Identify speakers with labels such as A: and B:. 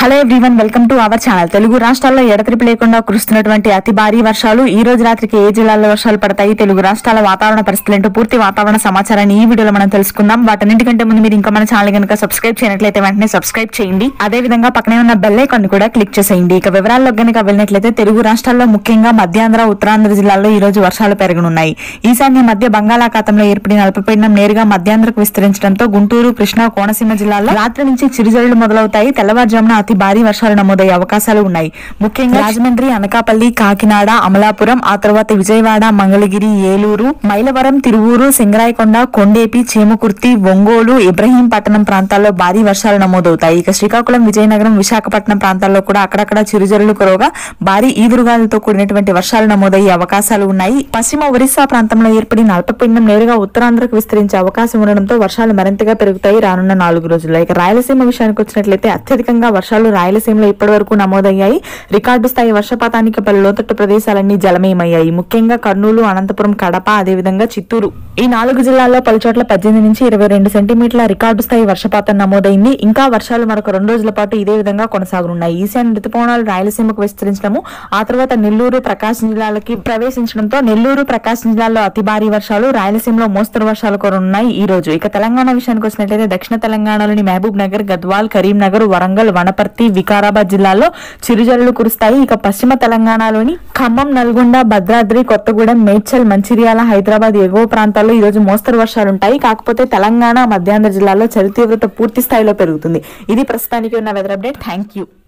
A: hello everyone welcome to our channel Telugu రాష్ట్రాల్లో ఎడతెరిపి లేకుండా కురుస్తున్నటువంటి అతి భారీ వర్షాలు ఈ రోజు రాత్రికి ఏ జిల్లాల్లో వర్షాలు పడతాయి తెలుగు రాష్ట్రాల వాతావరణ పరిస్థితులు ఏంటో పూర్తి వాతావరణ సమాచారాన్ని ఈ వీడియోలో మనం తెలుసుకుందాం వాటన్నిటికంటే ముందు మీరు ఇంకా మన ఛానల్ కనుక సబ్స్క్రైబ్ చేయనట్లయితే వెంటనే సబ్స్క్రైబ్ చేయండి అదే విధంగా పక్కనే ఉన్న బెల్ ఐకాన్ కూడా క్లిక్ చేసేయండి ఇక వివరాల్లో కనుక వెళ్ళినట్లయితే తెలుగు రాష్ట్రాల్లో ముఖ్యంగా మధ్యాంధ్ర ఉత్తరాంధ్ర జిల్లాల్లో ఈ రోజు వర్షాలు పెరగనున్నాయి ఈశాన్య మధ్య బంగాళాఖాతంలో ఏర్పడిన అల్పపీడనం నేరుగా మధ్యాంధ్రకు విస్తరించడంతో గుంటూరు కృష్ణా కోనసీమ జిల్లాల్లో రాత్రి నుంచి చిరుజల్లులు మొదలవుతాయి తెల్లవారుజామున అతి భారీ వర్షాలు నమోదయ్యే అవకాశాలు ఉన్నాయి ముఖ్యంగా రాజమండ్రి అనకాపల్లి కాకినాడ అమలాపురం ఆ తర్వాత విజయవాడ మంగళగిరి ఏలూరు మైలవరం తిరువూరు సింగరాయకొండ కొండేపి చేమకుర్తి ఒంగోలు ఇబ్రహీంపట్నం ప్రాంతాల్లో భారీ వర్షాలు నమోదవుతాయి ఇక శ్రీకాకుళం విజయనగరం విశాఖపట్నం ప్రాంతాల్లో కూడా అక్కడక్కడ చిరుజల్లులు కురవగా భారీ ఈదురుగాలతో కూడినటువంటి వర్షాలు నమోదయ్యే అవకాశాలు ఉన్నాయి పశ్చిమ ఒరిస్సా ప్రాంతంలో ఏర్పడిన అల్పపీడనం నేరుగా ఉత్తరాంధ్రకు విస్తరించే అవకాశం ఉండడంతో వర్షాలు మరింతగా పెరుగుతాయి రానున్న నాలుగు రోజుల్లో ఇక రాయలసీమ విషయానికి వచ్చినట్లయితే అత్యధికంగా వర్షాలు రాయలసీమలో ఇప్పటి వరకు నమోదయ్యాయి రికార్డు స్థాయి వర్షపాతానికి పలు లోతట్టు ప్రదేశాలన్నీ జలమయమయ్యాయి ముఖ్యంగా కర్నూలు అనంతపురం కడప అదేవిధంగా చిత్తూరు ఈ నాలుగు జిల్లాల్లో పలు చోట్ల పద్దెనిమిది నుంచి ఇరవై రెండు సెంటీమీటర్ల రికార్డు స్థాయి వర్షపాతం నమోదైంది ఇంకా వర్షాలు మరొక రెండు రోజుల పాటు ఇదే విధంగా కొనసాగనున్నాయి ఈశాన్య ఋతుపవనాలు రాయలసీమకు విస్తరించడము ఆ తర్వాత నెల్లూరు ప్రకాశం జిల్లాలకి ప్రవేశించడంతో నెల్లూరు ప్రకాశం జిల్లాల్లో అతి భారీ వర్షాలు రాయలసీమలో మోస్తరు వర్షాలు కురనున్నాయి ఈ రోజు ఇక తెలంగాణ విషయానికి వచ్చినట్లయితే దక్షిణ తెలంగాణలోని మహబూబ్ నగర్ గద్వాల్ కరీంనగర్ వరంగల్ వనపర్తి వికారాబాద్ జిల్లాల్లో చిరుజల్లులు కురుస్తాయి ఇక పశ్చిమ తెలంగాణలోని ఖమ్మం నల్గొండ భద్రాద్రి కొత్తగూడెం మేడ్చల్ మంచిర్యాల హైదరాబాద్ ఎగువ ప్రాంతాల్లో ఈ రోజు మోస్తరు వర్షాలుంటాయి కాకపోతే తెలంగాణ మధ్యాంధ్ర జిల్లాలో చలి తీవ్రత పూర్తి స్థాయిలో పెరుగుతుంది ఇది ప్రస్తుతానికి ఉన్న వెదర్ అప్డేట్ థ్యాంక్ యూ